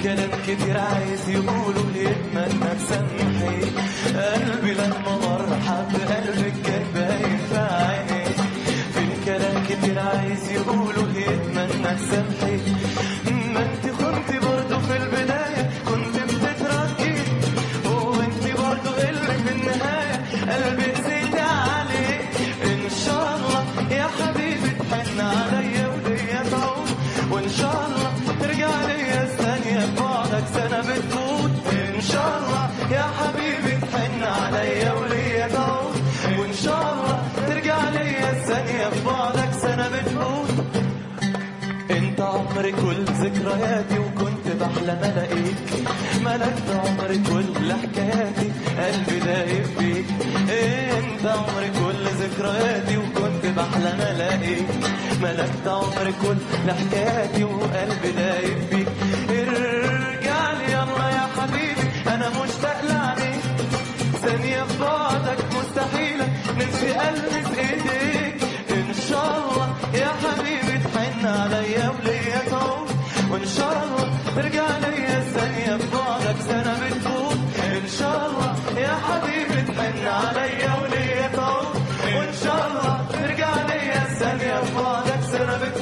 كلام كتير عايز يقوله يتمنى تسامحي قلبي لما مر حب قلبك كان باين في عيني في كلام كتير عايز يقوله يتمنى تسامحي ما انت كنت برضه في البداية كنت بتتركي وانت برضه اللي في النهاية قلبي زيد عليك ان شاء الله يا حبيبي تحن عليا وليا تعود وان شاء الله ترجع ليا الثانية بعدك سنة بتفوت ان شاء الله يا حبيبي تحن عليا وليا تعود وان شاء الله ترجع ليا الثانية بعدك سنة بتفوت انت عمري كل ذكرياتي وكنت بحلم الاقيك ملكت عمري كل حكاياتي قلبي دايب فيك انت عمري كل ذكرياتي وكنت بحلم الاقيك ملكت عمري كل حكاياتي وقلبي دايب فيك ارجع لي يلا يا حبيبي انا مشتاق لعينيك ثانية في بعدك مستحيلة نفسي ألمس إيديك إن شاء الله يا حبيبي تحن عليا وليا تعود وإن شاء الله ترجع ليا الثانية في